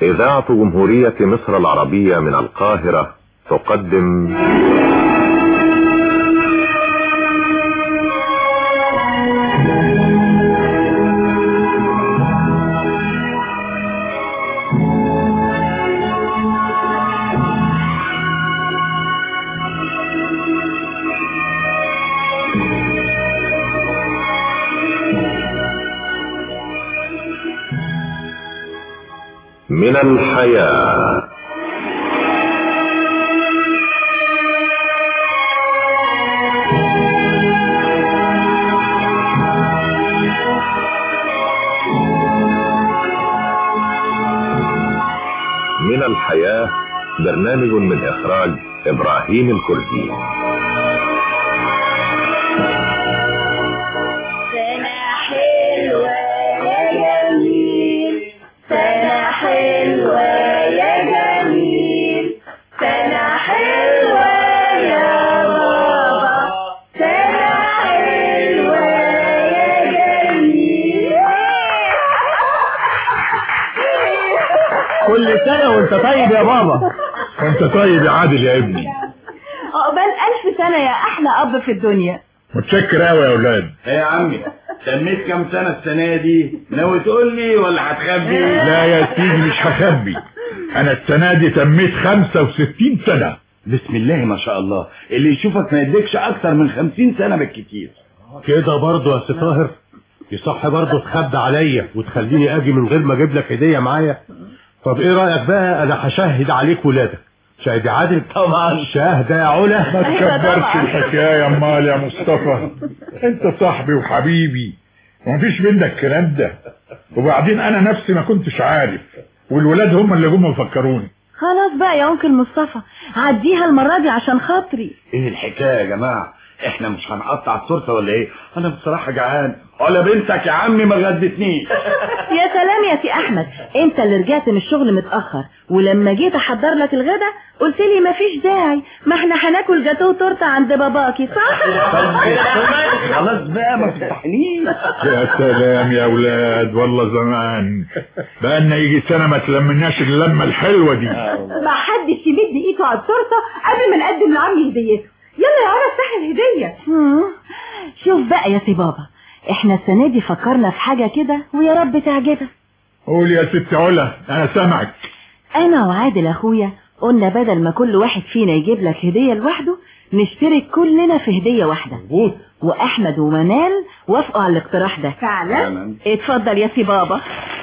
إذاعة جمهورية مصر العربية من القاهرة تقدم من الحياة من الحياة برنامج من إخراج إبراهيم الكردي سنة حلوة يا جميل سنة حلوة يا جميل سنة حلوة يا بابا سنة حلوة يا جميل كل سنة وانت طيب يا بابا وانت طيب يا عادل يا ابني عقبال ألف سنة يا أحلى أب في الدنيا متشكر قوي يا اولاد ايه يا عمي تميت كام سنة السنة دي ناوي تقول لي ولا هتخبي لا يا سيدي مش هخبي انا السنة دي تميت 65 سنة بسم الله ما شاء الله اللي يشوفك ما يديكش اكتر من خمسين سنة بالكتير كده برضه يا سي طاهر يصح برضه تخبي عليا وتخليني اجي من غير ما اجيب لك هديه معايا طب ايه رايك بقى انا هشهد عليك ولادك شاهد عادل طبعا شاهد يا علا ما تكبرش الحكاية امال يا مصطفى انت صاحبي وحبيبي ومفيش منك الكلام ده وبعدين انا نفسي ما كنتش عارف والولاد هم اللي جم وفكروني خلاص بقى يا أنكل مصطفى عديها المرة دي عشان خاطري ايه الحكاية يا جماعة احنا مش هنقطع التورته ولا ايه انا بصراحة جعان ولا بنتك يا عمي ما غدتنيش يا سلام يا سي احمد انت اللي رجعت من الشغل متاخر ولما جيت احضر لك الغدا قلت لي مفيش داعي ما احنا هناكل جاتوه تورته عند باباكي صح خلاص بقى ما تفتحنيش يا سلام يا اولاد والله زمان بقالنا يجي سنة ما تلمناش اللمة الحلوة دي ما حدش يمد ايده على التورته قبل ما نقدم لعمي هديته يلا يا علا افتحي الهديه مم. شوف بقى يا سي بابا احنا السنه دي فكرنا في حاجه كده ويا رب تعجبك قول يا ست علا انا سامعك انا وعادل اخويا قلنا بدل ما كل واحد فينا يجيب لك هديه لوحده نشترك كلنا في هديه واحده واحمد ومنال وافقوا على الاقتراح ده فعلا اتفضل يا سي بابا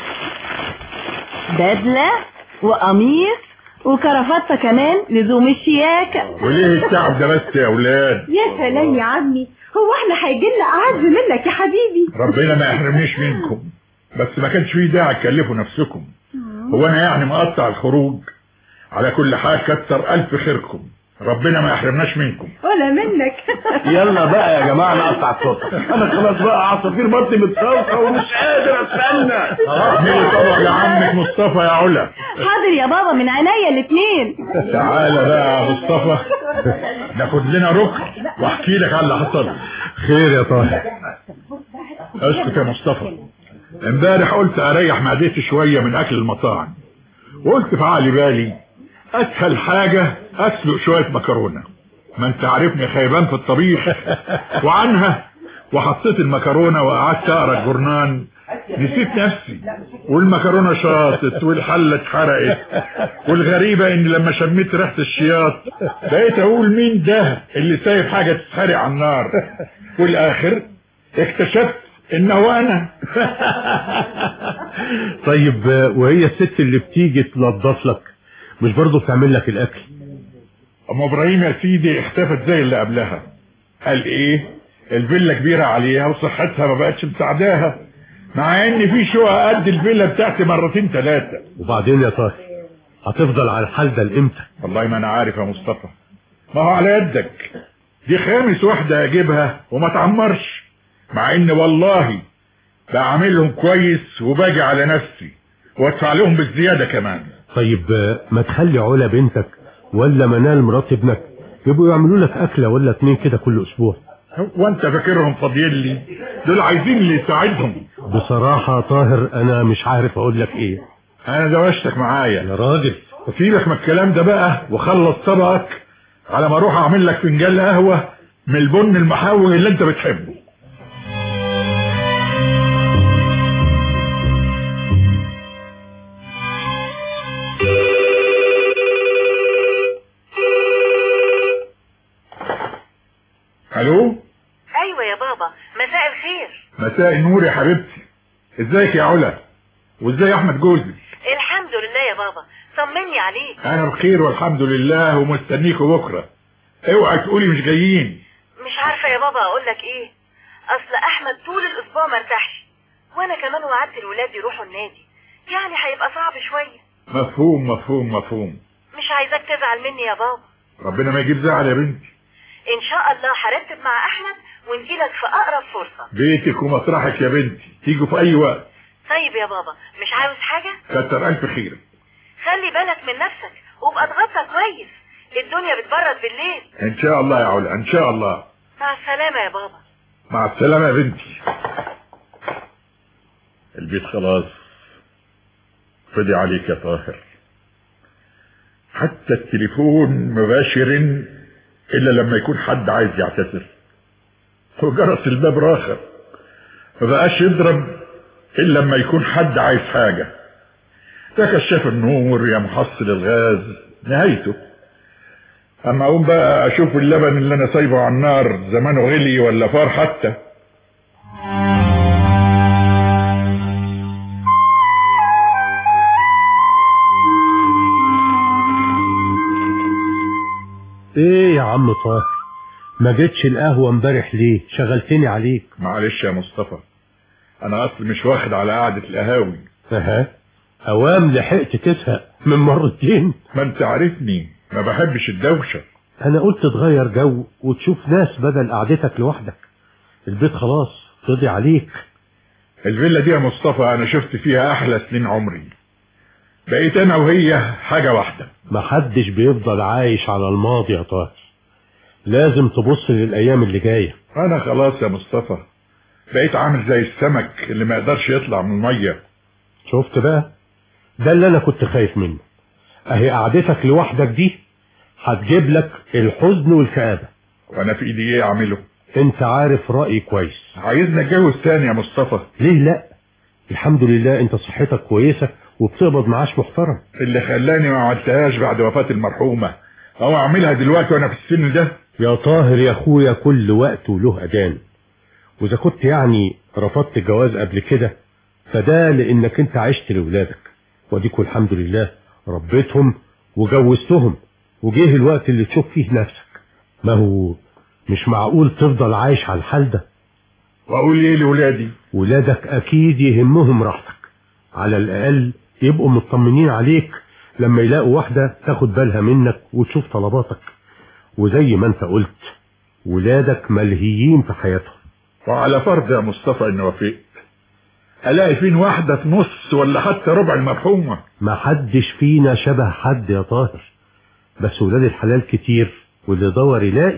بدلة وقميص وكرافتة كمان لزوم الشياكة وليه التعب ده بس يا اولاد يا سلام يا عمي هو احنا هيجي لنا اعز منك يا حبيبي ربنا ما يحرمنيش منكم بس ما كانش فيه داعي تكلفوا نفسكم هو انا يعني مقطع الخروج على كل حال كتر الف خيركم ربنا ما يحرمناش منكم ولا منك يلا بقى يا جماعة نقطع التورته انا خلاص بقى عصافير بطني متصوصة ومش قادر استنى اعملي طبق لعمك مصطفى يا علا حاضر يا بابا من عينيا الاتنين تعالى بقى يا مصطفى ناخد لنا ركن واحكي لك على اللي حصل خير يا طاهر اسكت يا مصطفى امبارح قلت اريح معدتي شوية من اكل المطاعم وقلت في عقلي بالي اسهل حاجة اسلق شوية مكرونة ما انت عارفني خيبان في الطبيخ وعنها وحطيت المكرونة وقعدت اقرا الجورنان نسيت نفسي والمكرونة شاطت والحلة اتحرقت والغريبة ان لما شميت ريحة الشياط بقيت اقول مين ده اللي سايب حاجة تتحرق على النار والاخر اكتشفت انه انا طيب آه، وهي الست اللي بتيجي تنظف لك مش برضه بتعمل لك الاكل ام ابراهيم يا سيدي اختفت زي اللي قبلها قال ايه الفيلا كبيرة عليها وصحتها ما بقتش مساعداها مع ان في شقق قد الفيلا بتاعتي مرتين ثلاثة وبعدين يا طاهر هتفضل على الحال ده لامتى والله ما انا عارف يا مصطفى ما هو على يدك دي خامس واحدة اجيبها وما تعمرش مع ان والله بعملهم كويس وباجي على نفسي وادفع لهم بالزيادة كمان طيب آه، ما تخلي علا بنتك ولا منال مرات ابنك يبقوا يعملوا لك اكله ولا اتنين كده كل اسبوع وانت فاكرهم فاضيين لي دول عايزين اللي يساعدهم بصراحه يا طاهر انا مش عارف اقول لك ايه انا دوشتك معايا يا راجل وسيبك من الكلام ده بقى وخلص طبقك على ما اروح اعمل لك فنجان قهوه من البن المحوج اللي انت بتحبه الو ايوه يا بابا مساء الخير مساء النور يا حبيبتي ازيك يا علا وازاي احمد جوزي الحمد لله يا بابا طمني عليك انا بخير والحمد لله ومستنيكوا بكره اوعى تقولي مش جايين مش عارفه يا بابا اقول لك ايه اصل احمد طول الاسبوع مرتاحش وانا كمان وعدت الولاد يروحوا النادي يعني هيبقى صعب شويه مفهوم مفهوم مفهوم مش عايزاك تزعل مني يا بابا ربنا ما يجيب زعل يا بنتي ان شاء الله هرتب مع احمد ونجيلك في اقرب فرصه بيتك ومطرحك يا بنتي تيجوا في اي وقت طيب يا بابا مش عاوز حاجه كتر الف خير خلي بالك من نفسك وابقى اتغطى كويس الدنيا بتبرد بالليل ان شاء الله يا علا ان شاء الله مع السلامه يا بابا مع السلامه يا بنتي البيت خلاص فدي عليك يا طاهر حتى التليفون مباشر الا لما يكون حد عايز يعتذر وجرس الباب راخر ما بقاش يضرب الا لما يكون حد عايز حاجه ده كشاف النور يا محصل الغاز نهايته اما اقوم بقى اشوف اللبن اللي انا سايبه على النار زمانه غلي ولا فار حتى ايه يا عم طاهر ما جيتش القهوة امبارح ليه شغلتني عليك معلش يا مصطفى انا اصل مش واخد على قعدة القهاوي اها اوام لحقت تزهق من مرتين ما انت عارفني ما بحبش الدوشة انا قلت تغير جو وتشوف ناس بدل قعدتك لوحدك البيت خلاص فضي عليك الفيلا دي يا مصطفى انا شفت فيها احلى سنين عمري بقيت انا وهي حاجة واحدة محدش بيفضل عايش على الماضي يا طاهر لازم تبص للايام اللي جايه انا خلاص يا مصطفى بقيت عامل زي السمك اللي ما يقدرش يطلع من المية شفت بقى ده اللي انا كنت خايف منه اهي قعدتك لوحدك دي هتجيب لك الحزن والكآبة وانا في ايدي ايه اعمله انت عارف رأيي كويس عايزني اتجوز تاني يا مصطفى ليه لا الحمد لله انت صحتك كويسة وبتقبض معاش محترم اللي خلاني ما عملتهاش بعد وفاة المرحومة او اعملها دلوقتي وانا في السن ده يا طاهر يا اخويا كل وقت وله اذان واذا كنت يعني رفضت الجواز قبل كده فده لانك انت عشت لولادك وديك الحمد لله ربيتهم وجوزتهم وجه الوقت اللي تشوف فيه نفسك ما هو مش معقول تفضل عايش على الحال ده واقول ايه لولادي ولادك اكيد يهمهم راحتك على الاقل يبقوا مطمنين عليك لما يلاقوا واحدة تاخد بالها منك وتشوف طلباتك وزي ما انت قلت ولادك ملهيين في حياتهم وعلى فرض يا مصطفى اني وافقت الاقي فين واحدة في نص ولا حتى ربع المرحومة ما حدش فينا شبه حد يا طاهر بس ولاد الحلال كتير واللي دور يلاقي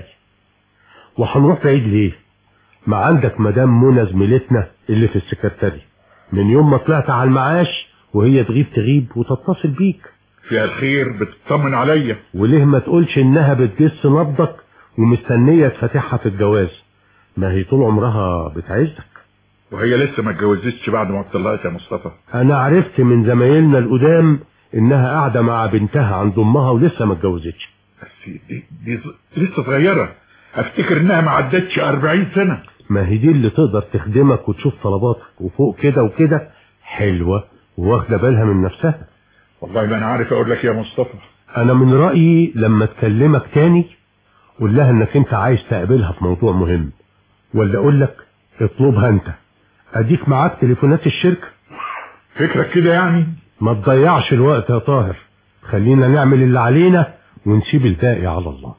وهنروح بعيد ليه ما عندك مدام منى زميلتنا اللي في السكرتاري من يوم ما طلعت على المعاش وهي تغيب تغيب وتتصل بيك فيها الخير بتطمن عليا وليه ما تقولش انها بتجس نبضك ومستنية تفتحها في الجواز ما هي طول عمرها بتعزك وهي لسه ما اتجوزتش بعد ما اتطلقت يا مصطفى انا عرفت من زمايلنا القدام انها قاعدة مع بنتها عند امها ولسه ما اتجوزتش بس دي, دي لسه صغيرة افتكر انها ما عدتش 40 سنة ما هي دي اللي تقدر تخدمك وتشوف طلباتك وفوق كده وكده حلوة واخدة بالها من نفسها والله ما انا عارف اقول لك يا مصطفى انا من رأيي لما تكلمك تاني قول لها انك انت عايز تقابلها في موضوع مهم ولا اقول لك اطلبها انت اديك معاك تليفونات الشركة فكرك كده يعني ما تضيعش الوقت يا طاهر خلينا نعمل اللي علينا ونسيب الباقي على الله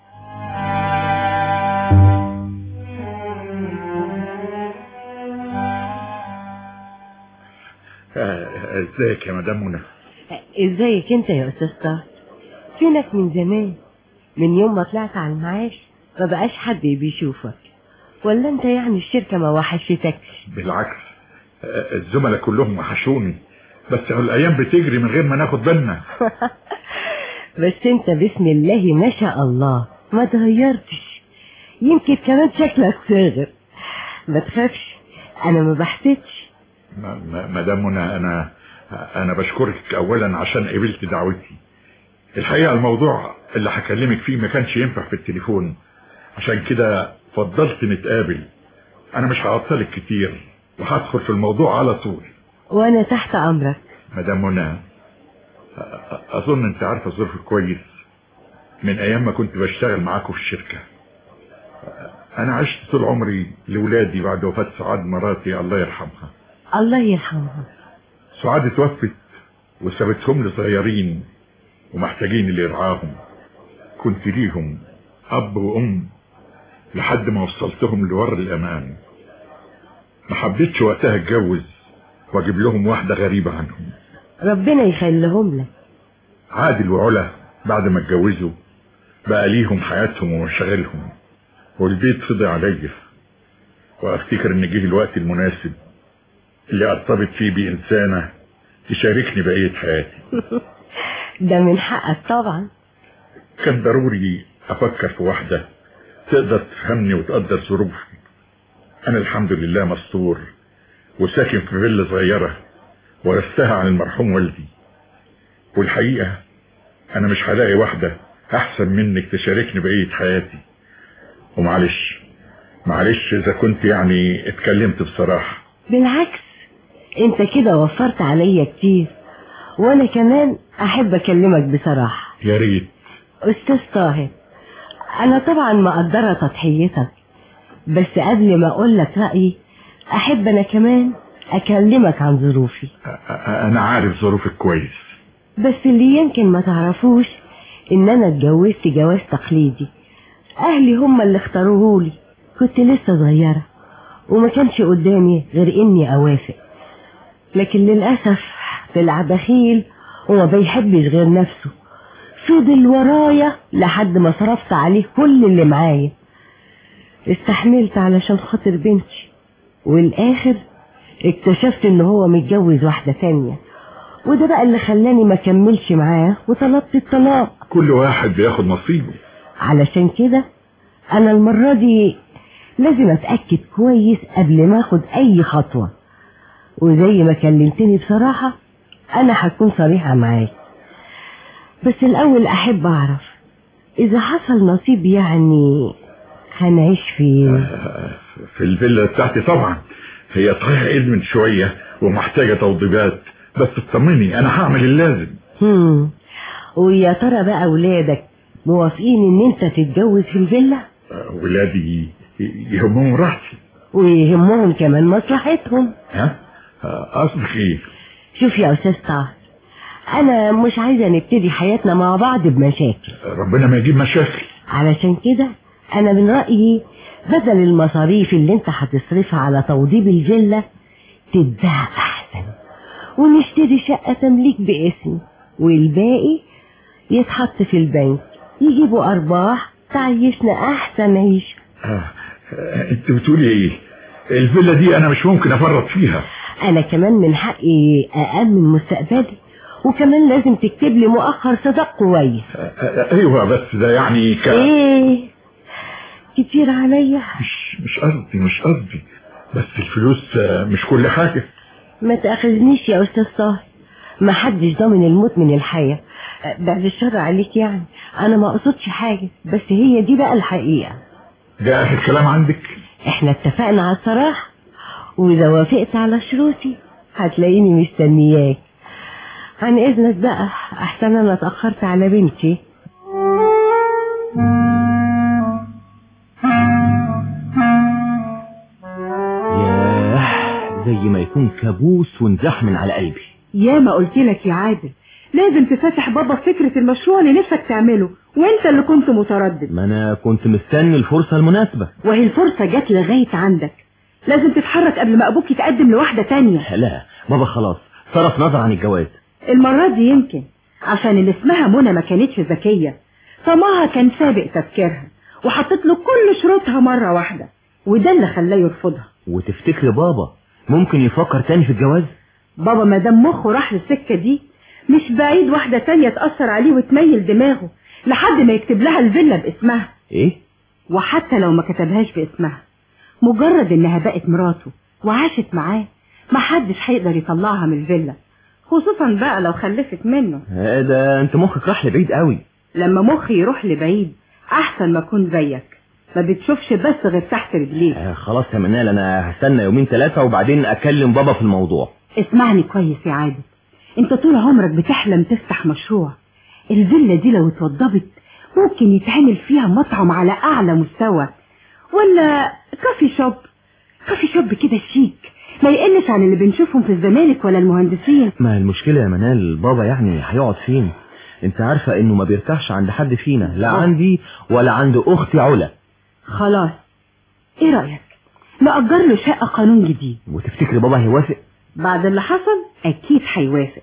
آه، ازيك يا مدام منى ازيك انت يا استاذ طاهر فينك من زمان من يوم ما طلعت على المعاش ما بقاش حد بيشوفك ولا انت يعني الشركة ما وحشتكش بالعكس آه، الزملاء كلهم وحشوني بس هو الايام بتجري من غير ما ناخد بالنا بس انت بسم الله ما شاء الله ما تغيرتش يمكن كمان شكلك صغر ما تخافش انا ما بحسدش ما- ما- مدام منى انا انا بشكرك اولا عشان قبلت دعوتي الحقيقه الموضوع اللي هكلمك فيه ما كانش ينفع في التليفون عشان كده فضلت نتقابل انا مش هعطلك كتير وهدخل في الموضوع على طول وانا تحت امرك مدام منى أ- أ- اظن انت عارفه ظروفي كويس من ايام ما كنت بشتغل معاكم في الشركه انا عشت طول عمري لولادي بعد وفاه سعاد مراتي الله يرحمها الله يرحمها سعاد اتوفت وسابتهم لي صغيرين ومحتاجين اللي يرعاهم كنت ليهم اب وام لحد ما وصلتهم لور الامان ما حبيتش وقتها اتجوز واجيب لهم واحده غريبه عنهم ربنا يخليهم لك عادل وعلا بعد ما اتجوزوا بقى ليهم حياتهم ومشاغلهم والبيت فضي عليا وافتكر ان جه الوقت المناسب اللي ارتبط فيه بانسانه تشاركني بقيه حياتي ده من حقك طبعا كان ضروري افكر في واحده تقدر تفهمني وتقدر ظروفي انا الحمد لله مستور وساكن في فيلا صغيره ورثتها عن المرحوم والدي والحقيقه انا مش هلاقي واحده احسن منك تشاركني بقيه حياتي ومعلش معلش اذا كنت يعني اتكلمت بصراحه بالعكس انت كده وفرت عليا كتير وانا كمان احب اكلمك بصراحة يا ريت استاذ طاهر انا طبعا مقدرة تضحيتك بس قبل ما اقول لك رأيي احب انا كمان اكلمك عن ظروفي أ- أ- انا عارف ظروفك كويس بس اللي يمكن ما تعرفوش ان انا اتجوزت جواز تقليدي اهلي هم اللي اختاروهولي كنت لسه صغيرة وما كانش قدامي غير اني اوافق لكن للأسف طلع بخيل وما بيحبش غير نفسه فضل ورايا لحد ما صرفت عليه كل اللي معايا استحملت علشان خاطر بنتي والاخر اكتشفت ان هو متجوز واحدة تانية وده بقى اللي خلاني ما كملش معاه وطلبت الطلاق كل واحد بياخد نصيبه علشان كده انا المرة دي لازم اتأكد كويس قبل ما اخد اي خطوة وزي ما كلمتني بصراحة انا هكون صريحة معاك بس الاول احب اعرف اذا حصل نصيب يعني هنعيش فين في الفيلا بتاعتي طبعا هي طايحه ايد من شويه ومحتاجه توضيبات بس اطمني انا هعمل اللازم هم. ويا ترى بقى ولادك موافقين ان انت تتجوز في الفيلا آه، ولادي يهمهم راحتي ويهمهم كمان مصلحتهم ها آه، قصدك ايه شوف يا استاذ طاهر انا مش عايزة نبتدي حياتنا مع بعض بمشاكل ربنا ما يجيب مشاكل علشان كده انا من رأيي بدل المصاريف اللي انت هتصرفها على توضيب الفيلا تتباع احسن ونشتري شقة تمليك باسمي والباقي يتحط في البنك يجيبوا ارباح تعيشنا احسن عيشة آه، آه، انت بتقولي ايه الفيلا دي انا مش ممكن افرط فيها انا كمان من حقي اامن مستقبلي وكمان لازم تكتب لي مؤخر صداق كويس آه، آه، ايوه بس ده يعني ك... ايه كتير عليا مش مش قصدي مش قصدي بس الفلوس آه، مش كل حاجه ما تاخذنيش يا استاذ طاهر ما حدش ضامن الموت من الحياة أه، بعد الشر عليك يعني انا ما اقصدش حاجة بس هي دي بقى الحقيقة ده اخر كلام عندك احنا اتفقنا على الصراحة واذا وافقت على شروطي هتلاقيني مستنياك عن اذنك بقى احسن انا اتأخرت على بنتي ياه زي ما يكون كابوس ونزاح من على قلبي يا ما قلت لك يا عادل لازم تفتح بابا فكرة المشروع اللي نفسك تعمله وانت اللي كنت متردد ما انا كنت مستني الفرصة المناسبة وهي الفرصة جت لغاية عندك لازم تتحرك قبل ما ابوك يتقدم لواحدة تانية لا بابا خلاص صرف نظر عن الجواز المرة دي يمكن عشان اللي اسمها منى ما كانتش ذكية طمعها كان سابق تفكيرها وحطت له كل شروطها مرة واحدة وده اللي خلاه يرفضها وتفتكري بابا ممكن يفكر تاني في الجواز بابا ما دام مخه راح للسكة دي مش بعيد واحدة تانية تأثر عليه وتميل دماغه لحد ما يكتب لها الفيلا باسمها ايه وحتى لو ما كتبهاش باسمها مجرد انها بقت مراته وعاشت معاه محدش هيقدر يطلعها من الفيلا خصوصا بقى لو خلفت منه آه، ده انت مخك راح لبعيد قوي لما مخي يروح لبعيد احسن ما اكون زيك ما بتشوفش بس غير تحت رجليك آه، خلاص يا منال انا هستنى يومين ثلاثة وبعدين اكلم بابا في الموضوع اسمعني كويس يا عادل انت طول عمرك بتحلم تفتح مشروع الفيلا دي لو اتوضبت ممكن يتعمل فيها مطعم على اعلى مستوى ولا كافي شوب كافي شوب كده شيك ما يقلش عن اللي بنشوفهم في الزمالك ولا المهندسين ما المشكلة يا منال بابا يعني هيقعد فين انت عارفة انه ما بيرتاحش عند حد فينا لا عندي ولا عند اختي علا خلاص ايه رأيك نأجر له شقة قانون جديد وتفتكري بابا هيوافق بعد اللي حصل اكيد هيوافق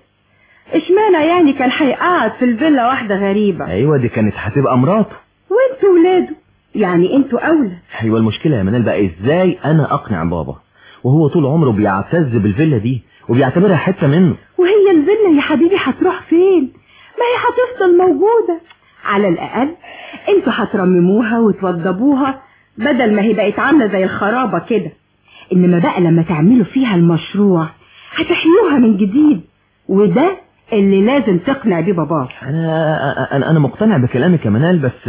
اشمعنى يعني كان هيقعد في الفيلا واحدة غريبة ايوه دي كانت هتبقى مراته وانتوا ولاده يعني انتوا اولى ايوه المشكلة يا منال بقى ازاي انا اقنع بابا وهو طول عمره بيعتز بالفيلا دي وبيعتبرها حتة منه وهي الفيلا يا حبيبي هتروح فين ما هي هتفضل موجودة على الأقل انتوا هترمموها وتوضبوها بدل ما هي بقت عاملة زي الخرابة كده إنما بقى لما تعملوا فيها المشروع هتحيوها من جديد وده اللي لازم تقنع بيه باباك انا انا انا مقتنع بكلامك يا منال بس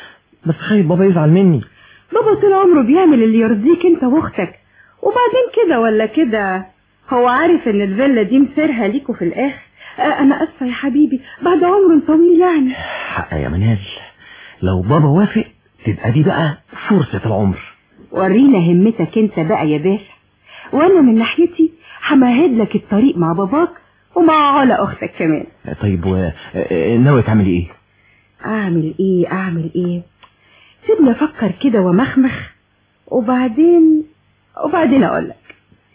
بس خايف بابا يزعل مني بابا طول عمره بيعمل اللي يرضيك انت واختك وبعدين كده ولا كده هو عارف ان الفيلا دي مسيرها ليكوا في الاخر آه انا اسفه يا حبيبي بعد عمر طويل يعني حق يا منال لو بابا وافق تبقى دي بقى فرصة العمر ورينا همتك انت بقى يا باشا وانا من ناحيتي همهد لك الطريق مع باباك ومع علا اختك كمان طيب و... ناوي تعملي ايه اعمل ايه اعمل ايه سيبني افكر كده ومخمخ وبعدين وبعدين اقول لك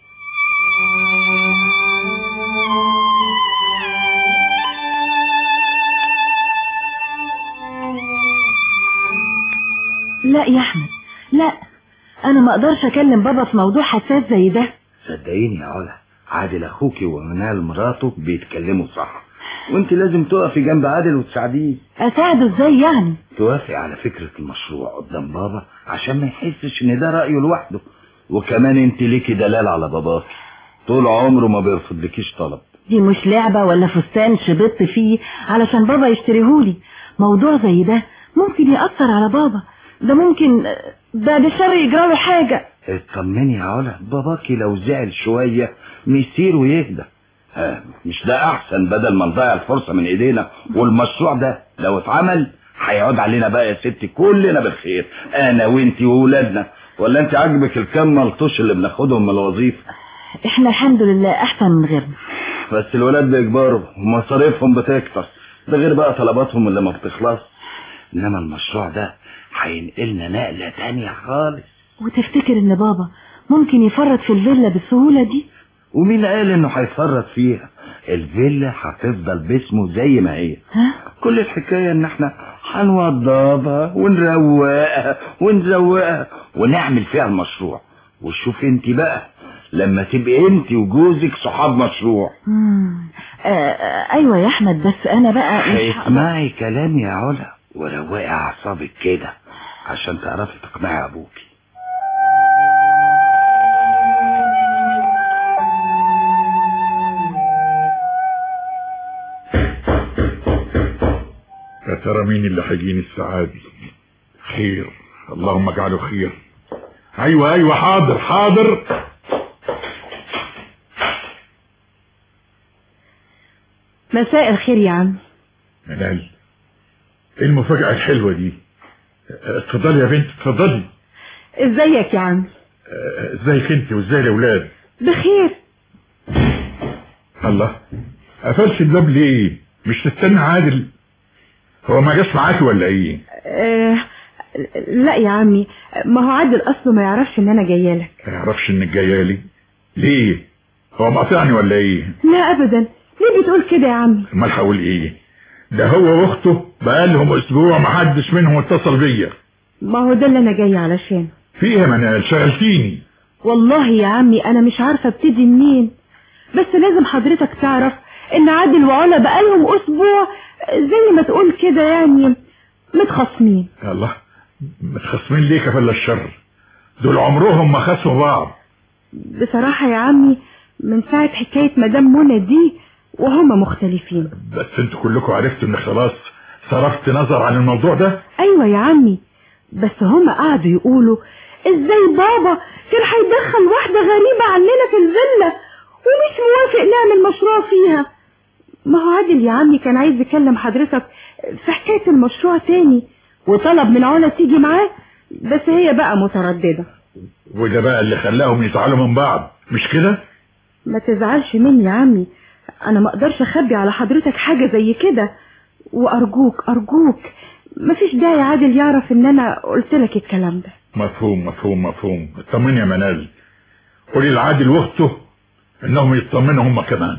لا يا احمد لا انا ما اقدرش اكلم بابا في موضوع حساس زي ده صدقيني يا علا عادل اخوكي ومنال مراته بيتكلموا صح وانت لازم تقفي جنب عادل وتساعديه اساعده ازاي يعني توافقي على فكرة المشروع قدام بابا عشان ما يحسش ان ده رأيه لوحده وكمان انت ليكي دلال على باباك طول عمره ما بيرفضلكيش طلب دي مش لعبة ولا فستان شبطت فيه علشان بابا يشتريهولي موضوع زي ده ممكن يأثر على بابا ده ممكن بعد الشر يجراله حاجة اطمني يا علا باباكي لو زعل شوية مسير ويهدى ها مش ده احسن بدل ما نضيع الفرصة من ايدينا والمشروع ده لو اتعمل هيعود علينا بقى يا ستي كلنا بالخير انا وانتي وولادنا ولا انت عاجبك الكم ملطوش اللي بناخدهم من الوظيفة احنا الحمد لله احسن من غيرنا بس الولاد بيكبروا ومصاريفهم بتكتر ده غير بقى طلباتهم اللي ما بتخلص انما المشروع ده هينقلنا نقلة تانية خالص وتفتكر ان بابا ممكن يفرط في الفيلا بالسهولة دي ومين قال انه هيفرط فيها الفيلا هتفضل باسمه زي ما هي ها كل الحكاية ان احنا هنوضبها ونروقها ونزوقها ونعمل فيها المشروع وشوف انت بقى لما تبقي انت وجوزك صحاب مشروع مم. آه آه ايوه يا احمد بس انا بقى مش هقدر- اسمعي كلامي يا علا وروقي اعصابك كده عشان تعرفي تقنعي ابوكي يا ترى مين اللي هيجيني الساعة دي خير اللهم اجعله خير ايوه ايوه حاضر حاضر مساء الخير يا عم منال ايه المفاجأة الحلوة دي اتفضلي يا بنت اتفضلي ازيك يا عم اه، ازيك انت وازاي الاولاد بخير الله قفلت الباب ليه مش تستنى عادل هو ما جاش معاكي ولا ايه آه لا يا عمي ما هو عادل اصله ما يعرفش ان انا جايه لك ما يعرفش انك جايه لي ليه هو مقاطعني ولا ايه لا ابدا ليه بتقول كده يا عمي امال هقول ايه ده هو واخته بقالهم اسبوع ما حدش منهم اتصل بيا ما هو ده اللي انا جايه علشانه في ايه يا منال شغلتيني والله يا عمي انا مش عارفه ابتدي منين بس لازم حضرتك تعرف ان عادل وعلا بقالهم اسبوع زي ما تقول كده يعني متخاصمين الله متخاصمين ليه كفل الشر دول عمرهم ما خسوا بعض بصراحة يا عمي من ساعة حكاية مدام منى دي وهما مختلفين بس انتوا كلكم عرفتوا ان خلاص صرفت نظر عن الموضوع ده ايوه يا عمي بس هما قعدوا يقولوا ازاي بابا كان هيدخل واحدة غريبة عننا في الفيلا ومش موافق نعمل مشروع فيها ما هو عادل يا عمي كان عايز يكلم حضرتك في حكاية المشروع تاني وطلب من علا تيجي معاه بس هي بقى مترددة وده بقى اللي خلاهم يزعلوا من بعض مش كده ما تزعلش مني يا عمي انا ما اقدرش اخبي على حضرتك حاجة زي كده وارجوك ارجوك مفيش داعي عادل يعرف ان انا قلت لك الكلام ده مفهوم مفهوم مفهوم اطمني يا منال قولي لعادل واخته انهم يطمنوا هم كمان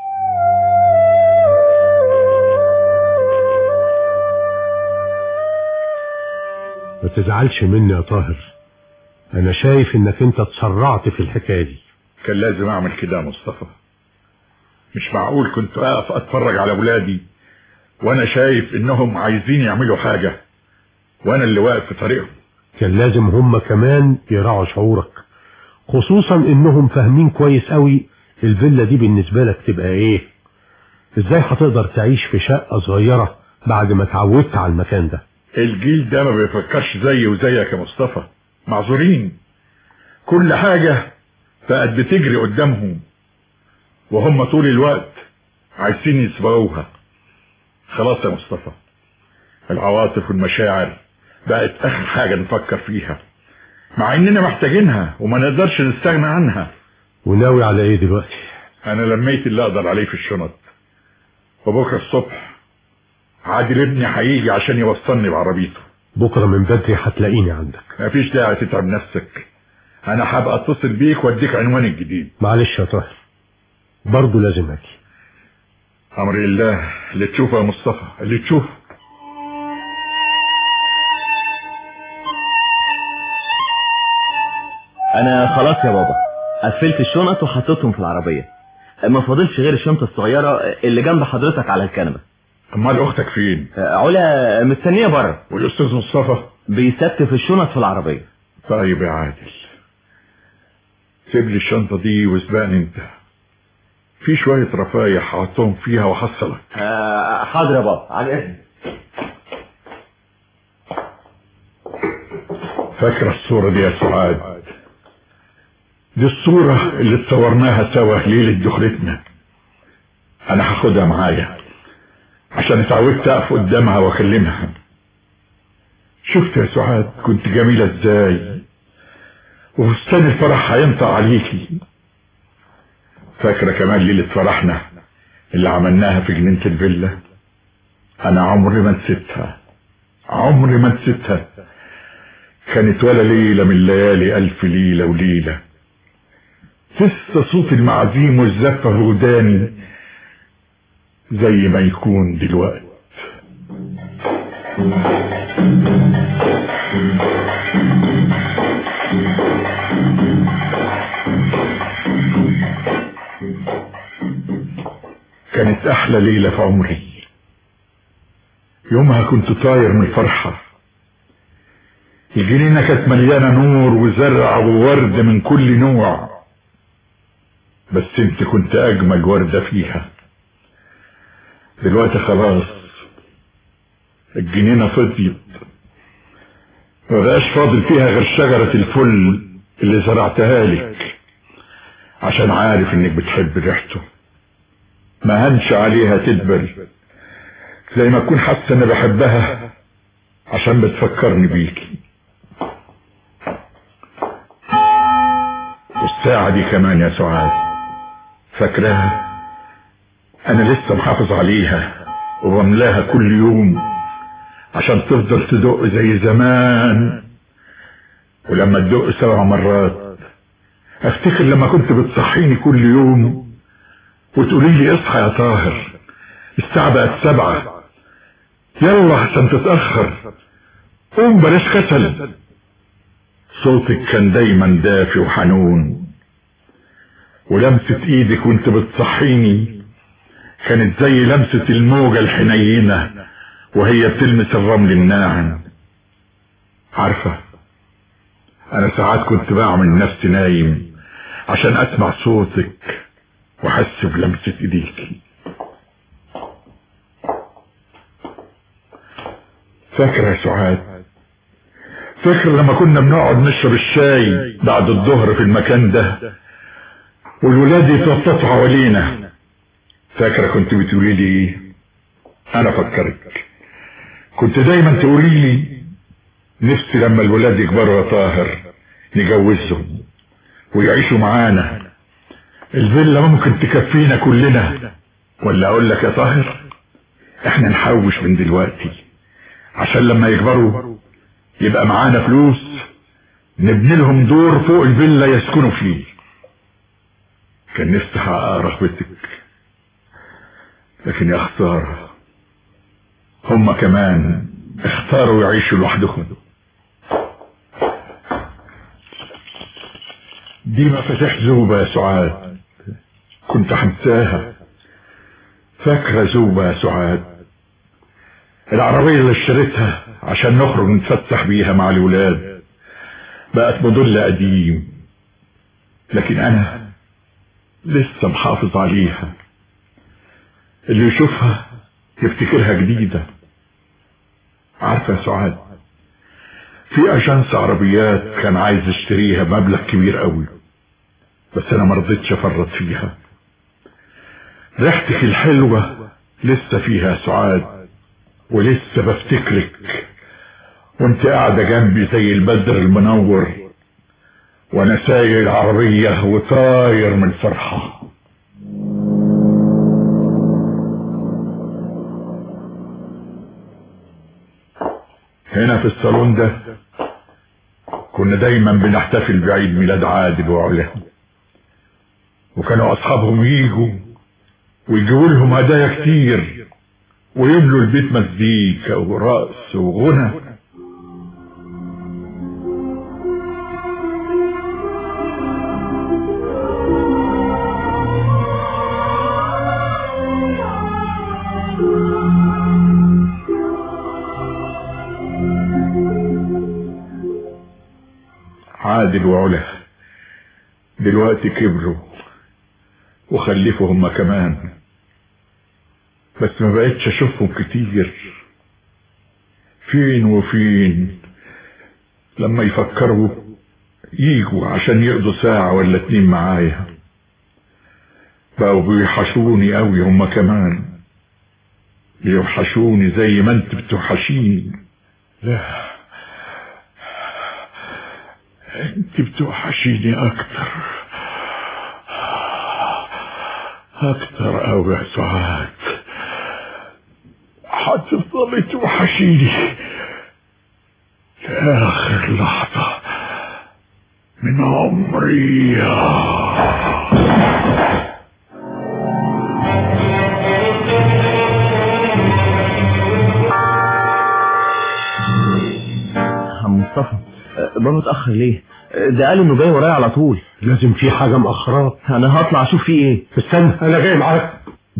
ما تزعلش مني يا طاهر انا شايف انك انت اتسرعت في الحكايه دي كان لازم اعمل كده يا مصطفى مش معقول كنت اقف اتفرج على ولادي وانا شايف انهم عايزين يعملوا حاجة وانا اللي واقف في طريقهم كان لازم هم كمان يراعوا شعورك خصوصا انهم فاهمين كويس قوي الفيلا دي بالنسبة لك تبقى ايه ازاي هتقدر تعيش في شقة صغيرة بعد ما اتعودت على المكان ده الجيل ده ما بيفكرش زي وزيك يا مصطفى معذورين كل حاجة بقت بتجري قدامهم وهم طول الوقت عايزين يسبقوها خلاص يا مصطفى العواطف والمشاعر بقت اخر حاجة نفكر فيها مع اننا محتاجينها وما نقدرش نستغنى عنها وناوي على ايه دلوقتي انا لميت اللي اقدر عليه في الشنط وبكرة الصبح عادل ابني هيجي عشان يوصلني بعربيته بكرة من بدري هتلاقيني عندك مفيش داعي تتعب نفسك انا هبقى اتصل بيك واديك عنوان الجديد معلش يا طاهر برضه لازم اجي امر الله اللي تشوفه يا مصطفى اللي تشوفه انا خلاص يا بابا قفلت الشنط وحطيتهم في العربية ما فاضلش غير الشنطة الصغيرة اللي جنب حضرتك على الكنبة امال اختك فين علا مستنية بره والاستاذ مصطفى بيستف الشنط في العربية طيب يا عادل سيب لي الشنطة دي واسبقني انت في شوية رفايح هحطهم فيها وحصلك آه، حاضر يا بابا على اذن فاكرة الصورة دي يا سعاد دي الصورة اللي اتصورناها سوا ليلة دخلتنا انا هاخدها معايا عشان اتعودت اقف قدامها واكلمها شفت يا سعاد كنت جميلة ازاي وفستان الفرح هينطق عليكي فاكرة كمان ليلة فرحنا اللي عملناها في جنينة الفيلا انا عمري ما نسيتها عمري ما نسيتها كانت ولا ليلة من ليالي ألف ليلة وليلة لسه صوت المعازيم والزفة في وداني زي ما يكون دلوقتي كانت أحلى ليلة في عمري يومها كنت طاير من الفرحة الجنينة كانت مليانة نور وزرع وورد من كل نوع بس انت كنت اجمل وردة فيها دلوقتي خلاص الجنينة فضيت مبقاش فاضل فيها غير شجرة الفل اللي زرعتها لك عشان عارف انك بتحب ريحته ما هنش عليها تدبل زي ما اكون حاسه اني بحبها عشان بتفكرني بيكي والساعة دي كمان يا سعاد فاكراها انا لسه محافظ عليها وبملاها كل يوم عشان تفضل تدق زي زمان ولما تدق سبع مرات افتكر لما كنت بتصحيني كل يوم وتقولي لي اصحى يا طاهر الساعة بقت سبعة يلا عشان تتأخر قوم بلاش كسل صوتك كان دايما دافي وحنون ولمسة ايدك وانت بتصحيني كانت زي لمسة الموجة الحنينة وهي بتلمس الرمل الناعم عارفة انا ساعات كنت بعمل نفسي نايم عشان اسمع صوتك واحس بلمسة ايديكي فاكرة يا سعاد فاكر لما كنا بنقعد نشرب الشاي بعد الظهر في المكان ده والولاد يتوسطوا حوالينا فاكرة كنت بتقولي لي ايه انا فكرك كنت دايما تقولي لي نفسي لما الولاد يكبروا يا طاهر نجوزهم ويعيشوا معانا الفيلا ممكن تكفينا كلنا ولا اقول لك يا طاهر احنا نحوش من دلوقتي عشان لما يكبروا يبقى معانا فلوس نبني لهم دور فوق الفيلا يسكنوا فيه كان نفسي احقق رغبتك لكن يا خسارة هما كمان اختاروا يعيشوا لوحدهم دي مفاتيح زوبة يا سعاد كنت هنساها فاكرة زوبة يا سعاد العربية اللي اشتريتها عشان نخرج نتفتح بيها مع الولاد بقت موديل قديم لكن انا لسه محافظ عليها اللي يشوفها يفتكرها جديدة عارفة يا سعاد في اجنس عربيات كان عايز اشتريها بمبلغ كبير قوي بس انا مرضتش افرط فيها ريحتك الحلوة لسه فيها يا سعاد ولسه بفتكرك وانت قاعدة جنبي زي البدر المنور وانا سايق العربية وطاير من فرحة هنا في الصالون ده كنا دايما بنحتفل بعيد ميلاد عادل وعلا وكانوا اصحابهم يجوا ويجيبوا لهم هدايا كتير ويملوا البيت مزيكا ورقص وغنى عادل وعلا دلوقتي كبروا وخلفوا هما كمان بس ما بقتش اشوفهم كتير فين وفين لما يفكروا يجوا عشان يقضوا ساعة ولا اتنين معايا بقوا بيوحشوني قوي هما كمان بيوحشوني زي ما انت بتوحشيني لا انت بتوحشيني اكتر اكتر قوي يا سعاد هتفضلي توحشيني لاخر لحظة من عمري عم مصطفى أه، بابا اتأخر ليه؟ أه، ده قال انه جاي ورايا على طول لازم في حاجة مأخراه انا هطلع اشوف فيه ايه استنى انا جاي معاك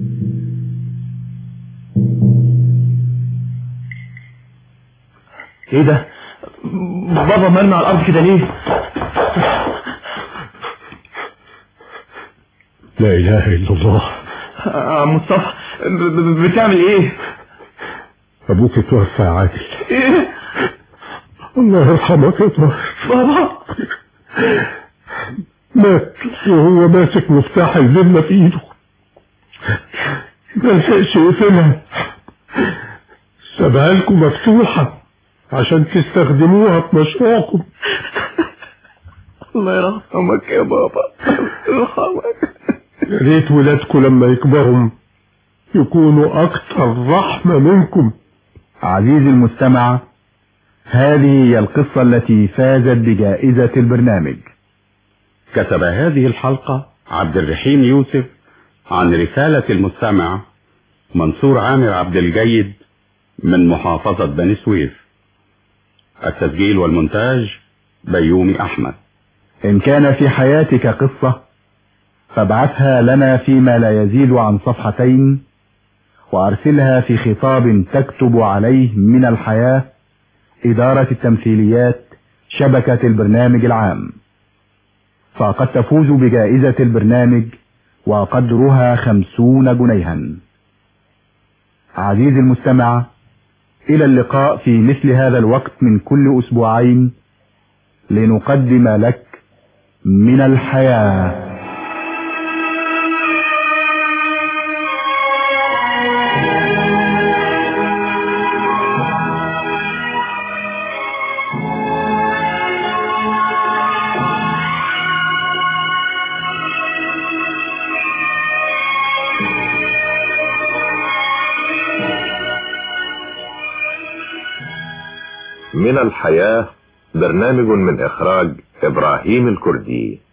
ايه ده؟ بابا مرمي على الارض كده ليه؟ لا اله الا الله أه، عم مصطفى ب- ب- بتعمل ايه؟ ابوك اتوفى يا عادل ايه؟ الله يرحمك يا طاهر بابا مات وهو ماسك مفتاح الفيلا في ايده ما لحقش يقفلها سابها لكم مفتوحة عشان تستخدموها في مشروعكم الله يرحمك يا بابا يرحمك يا ريت ولادكم لما يكبروا يكونوا أكثر رحمة منكم عزيزي المستمع هذه هي القصة التي فازت بجائزة البرنامج كتب هذه الحلقة عبد الرحيم يوسف عن رسالة المستمع منصور عامر عبد الجيد من محافظة بني سويف التسجيل والمونتاج بيومي أحمد إن كان في حياتك قصة فابعثها لنا فيما لا يزيد عن صفحتين وأرسلها في خطاب تكتب عليه من الحياة إدارة التمثيليات شبكة البرنامج العام فقد تفوز بجائزة البرنامج وقدرها خمسون جنيها عزيزي المستمع إلى اللقاء في مثل هذا الوقت من كل أسبوعين لنقدم لك من الحياه من الحياة برنامج من إخراج إبراهيم الكردي